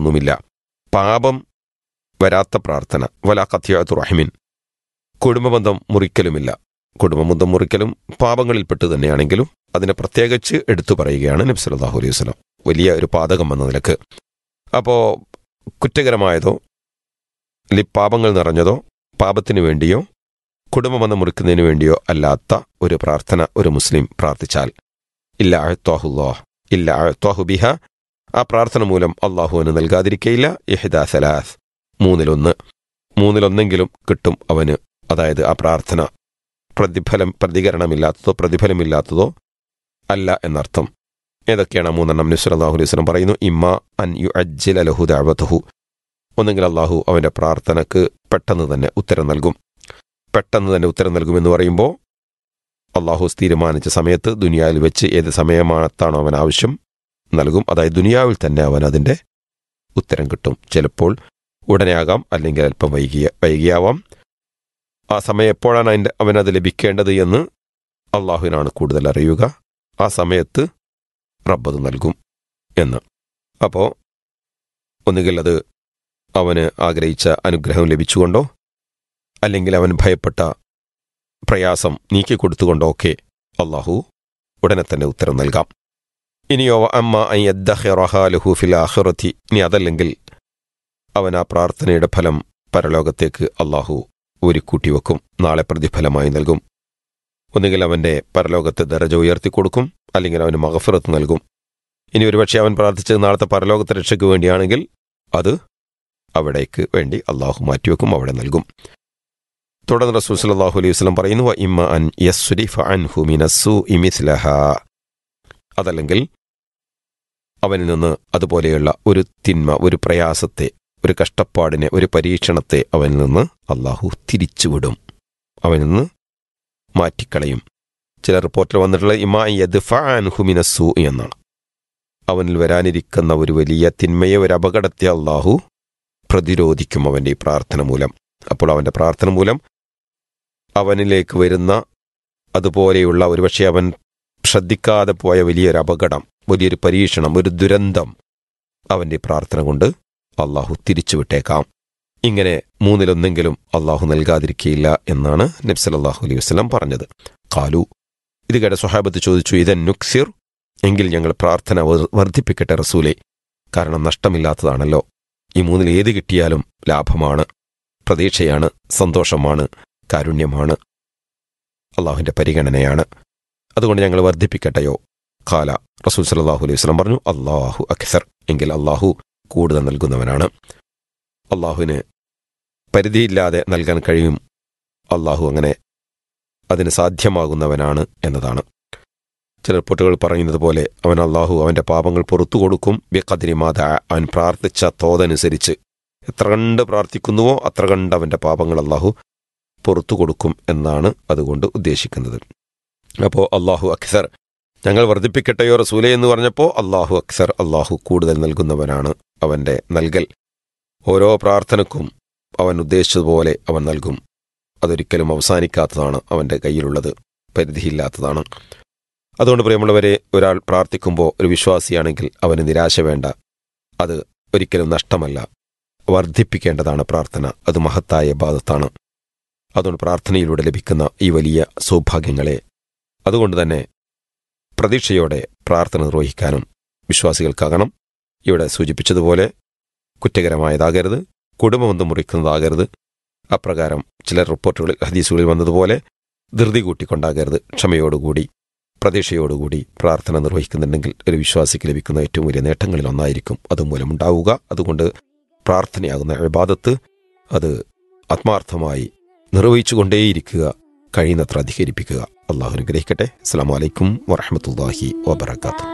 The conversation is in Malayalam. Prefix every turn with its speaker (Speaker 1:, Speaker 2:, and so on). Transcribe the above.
Speaker 1: ഒന്നുമില്ല പാപം വരാത്ത പ്രാർത്ഥന വല കഥ്യാത്തു റഹിമിൻ കുടുംബബന്ധം മുറിക്കലുമില്ല കുടുംബബന്ധം മുറിക്കലും പാപങ്ങളിൽപ്പെട്ട് തന്നെയാണെങ്കിലും അതിനെ പ്രത്യേകിച്ച് എടുത്തു പറയുകയാണ് നബി സല്ലല്ലാഹു അലൈഹി വസല്ലം വലിയ ഒരു പാതകം എന്ന നിലക്ക് അപ്പോൾ കുറ്റകരമായതോ അല്ലെങ്കിൽ പാപങ്ങൾ നിറഞ്ഞതോ പാപത്തിനു വേണ്ടിയോ കുടുംബബന്ധം മുറിക്കുന്നതിന് വേണ്ടിയോ അല്ലാത്ത ഒരു പ്രാർത്ഥന ഒരു മുസ്ലിം പ്രാർത്ഥിച്ചാൽ ഇല്ല അഴ്ത്വാഹുല്ലാ ഇല്ല അഴ്ത്വാഹു ബിഹ ആ പ്രാർത്ഥന മൂലം അള്ളാഹുവിന് നൽകാതിരിക്കയില്ല ഇഹിദ സലാസ് മൂന്നിലൊന്ന് മൂന്നിലൊന്നെങ്കിലും കിട്ടും അവന് അതായത് ആ പ്രാർത്ഥന പ്രതിഫലം പ്രതികരണമില്ലാത്തതോ പ്രതിഫലമില്ലാത്തതോ അല്ല എന്നർത്ഥം ഏതൊക്കെയാണ് ആ മൂന്നെണ്ണം നബി സല്ലല്ലാഹു അലൈഹി വസല്ലം പറയുന്നു ഇമ്മ അൻ യു അജ്ജില ലഹു ദഅവതഹു ഒന്നെങ്കിൽ അള്ളാഹു അവന്റെ പ്രാർത്ഥനക്ക് പെട്ടെന്ന് തന്നെ ഉത്തരം നൽകും പെട്ടെന്ന് തന്നെ ഉത്തരം നൽകുമെന്ന് പറയുമ്പോൾ അള്ളാഹു തീരുമാനിച്ച സമയത്ത് ദുനിയാവിൽ വെച്ച് ഏത് സമയമാണത്താണോ അവൻ ആവശ്യം നൽകും അതായത് ദുനിയാവിൽ തന്നെ അവൻ അതിന്റെ ഉത്തരം കിട്ടും ചിലപ്പോൾ ഉടനെ ആകാം അല്ലെങ്കിൽ അല്പം വൈകിയ വൈകിയാവാം ആ സമയം എപ്പോഴാണ് അതിൻ്റെ അവനത് ലഭിക്കേണ്ടത് എന്ന് അള്ളാഹുവിനാണ് കൂടുതൽ അറിയുക ആ സമയത്ത് റബ്ബത് നൽകും എന്ന് അപ്പോൾ ഒന്നുകിൽ അത് അവന് ആഗ്രഹിച്ച അനുഗ്രഹം ലഭിച്ചുകൊണ്ടോ അല്ലെങ്കിൽ അവൻ ഭയപ്പെട്ട പ്രയാസം നീക്കിക്കൊടുത്തുകൊണ്ടോ ഒക്കെ അള്ളാഹു ഉടനെ തന്നെ ഉത്തരം നൽകാം ഇനിയോ അമ്മ അയ്യദ്ദഹ്റഹാലുഹു ഫിൽ ആഖിറത്തി ഇനി അതല്ലെങ്കിൽ അവൻ ആ പ്രാർത്ഥനയുടെ ഫലം പരലോകത്തേക്ക് അള്ളാഹു ഒരുക്കൂട്ടി വെക്കും നാളെ പ്രതിഫലമായി നൽകും ഒന്നുകിൽ അവന്റെ പരലോകത്തെ ദരജ ഉയർത്തിക്കൊടുക്കും അല്ലെങ്കിൽ അവന് മഹഫിറത്ത് നൽകും ഇനി ഒരുപക്ഷെ അവൻ പ്രാർത്ഥിച്ചത് നാളത്തെ പരലോകത്തെ രക്ഷയ്ക്ക് വേണ്ടിയാണെങ്കിൽ അത് അവിടേക്ക് വേണ്ടി അള്ളാഹു മാറ്റിവെക്കും അവിടെ നൽകും തുടർന്ന് റസൂൽ സല്ലല്ലാഹു അലൈഹി വസല്ലം പറയുന്നു "വ ഇമ്മ അൻ യസ്രിഫ അൻഹു മിനസ്സു ഇമിസ്ലഹ അതല്ലെങ്കിൽ അവനിൽ നിന്ന് അതുപോലെയുള്ള ഒരു തിന്മ ഒരു പ്രയാസത്തെ ഒരു കഷ്ടപ്പാടിനെ ഒരു പരീക്ഷണത്തെ അവനിൽ നിന്ന് അള്ളാഹു തിരിച്ചുവിടും അവനിൽ നിന്ന് മാറ്റിക്കളയും ചില റിപ്പോർട്ടിൽ വന്നിട്ടുള്ള ഇമാ യദ്ഫ അൻഹു മിനസ്സു എന്നാണ് അവനിൽ വരാനിരിക്കുന്ന ഒരു വലിയ തിന്മയെ ഒരു അപകടത്തെ അള്ളാഹു പ്രതിരോധിക്കും അവന്റെ ഈ പ്രാർത്ഥന മൂലം അപ്പോൾ അവന്റെ പ്രാർത്ഥന മൂലം അവനിലേക്ക് വരുന്ന അതുപോലെയുള്ള ഒരുപക്ഷെ അവൻ ശ്രദ്ധിക്കാതെ പോയ വലിയൊരു അപകടം വലിയൊരു പരീക്ഷണം ഒരു ദുരന്തം അവന്റെ ഈ പ്രാർത്ഥന കൊണ്ട് അള്ളാഹു തിരിച്ചുവിട്ടേക്കാം ഇങ്ങനെ മൂന്നിലൊന്നെങ്കിലും അള്ളാഹു നൽകാതിരിക്കയില്ല എന്നാണ് നബ്സലല്ലാഹു അലൈഹി വസ്ലം പറഞ്ഞത് കാലു ഇത് കേട്ട സ്വഹാബത്ത് ചോദിച്ചു ഇതൻ നുക്സിർ എങ്കിൽ ഞങ്ങൾ പ്രാർത്ഥന വർ- വർദ്ധിപ്പിക്കട്ടെ റസൂലെ കാരണം നഷ്ടമില്ലാത്തതാണല്ലോ ഈ മൂന്നിൽ ഏത് കിട്ടിയാലും ലാഭമാണ് പ്രതീക്ഷയാണ് സന്തോഷമാണ് കാരുണ്യമാണ് അള്ളാഹുവിന്റെ പരിഗണനയാണ് അതുകൊണ്ട് ഞങ്ങൾ വർദ്ധിപ്പിക്കട്ടെയോ കാല റസൂൽ സലാഹു അലൈഹി വസ്ലം പറഞ്ഞു അള്ളാഹു അക്സർ എങ്കിൽ അള്ളാഹു കൂടുതൽ നൽകുന്നവനാണ് അള്ളാഹുവിന് പരിധിയില്ലാതെ നൽകാൻ കഴിയും അള്ളാഹു അങ്ങനെ അതിന് സാധ്യമാകുന്നവനാണ് എന്നതാണ് ചില റിപ്പോർട്ടുകൾ പറയുന്നത് പോലെ അവൻ അള്ളാഹു അവന്റെ പാപങ്ങൾ പുറത്തു കൊടുക്കും ബിഖദ്രിമാത അവൻ പ്രാർത്ഥിച്ച തോതനുസരിച്ച് എത്ര കണ്ട് പ്രാർത്ഥിക്കുന്നുവോ അത്ര കണ്ട് അവന്റെ പാപങ്ങൾ അള്ളാഹു പുറത്തു കൊടുക്കും എന്നാണ് അതുകൊണ്ട് ഉദ്ദേശിക്കുന്നത് അപ്പോൾ അള്ളാഹു അക്സർ ഞങ്ങൾ വർദ്ധിപ്പിക്കട്ടെയോ റസൂലെ എന്ന് പറഞ്ഞപ്പോൾ അള്ളാഹു അക്സർ അള്ളാഹു കൂടുതൽ നൽകുന്നവനാണ് അവന്റെ നൽകൽ ഓരോ പ്രാർത്ഥനക്കും അവൻ ഉദ്ദേശിച്ചതുപോലെ അവൻ നൽകും അതൊരിക്കലും അവസാനിക്കാത്തതാണ് അവന്റെ കയ്യിലുള്ളത് പരിധിയില്ലാത്തതാണ് അതുകൊണ്ട് പ്രിയമുള്ളവരെ ഒരാൾ പ്രാർത്ഥിക്കുമ്പോൾ ഒരു വിശ്വാസിയാണെങ്കിൽ അവന് നിരാശ വേണ്ട അത് ഒരിക്കലും നഷ്ടമല്ല വർദ്ധിപ്പിക്കേണ്ടതാണ് പ്രാർത്ഥന അത് മഹത്തായ ബാധത്താണ് അതുകൊണ്ട് പ്രാർത്ഥനയിലൂടെ ലഭിക്കുന്ന ഈ വലിയ സൗഭാഗ്യങ്ങളെ അതുകൊണ്ട് തന്നെ പ്രതീക്ഷയോടെ പ്രാർത്ഥന നിർവഹിക്കാനും വിശ്വാസികൾക്കാകണം ഇവിടെ സൂചിപ്പിച്ചതുപോലെ കുറ്റകരമായതാകരുത് കുടുംബബന്ധം മുറിക്കുന്നതാകരുത് അപ്രകാരം ചില റിപ്പോർട്ടുകളിൽ ഹദീസുകളിൽ വന്നതുപോലെ ധൃതി കൂട്ടിക്കൊണ്ടാകരുത് ക്ഷമയോടുകൂടി പ്രതീക്ഷയോടുകൂടി പ്രാർത്ഥന നിർവഹിക്കുന്നുണ്ടെങ്കിൽ ഒരു വിശ്വാസിക്ക് ലഭിക്കുന്ന ഏറ്റവും വലിയ നേട്ടങ്ങളിൽ ഒന്നായിരിക്കും അതുമൂലം ഉണ്ടാവുക അതുകൊണ്ട് പ്രാർത്ഥനയാകുന്ന ഇബാദത്ത് അത് ആത്മാർത്ഥമായി നിർവഹിച്ചുകൊണ്ടേയിരിക്കുക കഴിയുന്നത്ര അധികരിപ്പിക്കുക അള്ളാഹു അനുഗ്രഹിക്കട്ടെ അസ്സാം വലൈക്കും വറഹമത്തല്ലാഹി വബർക്കാത്തു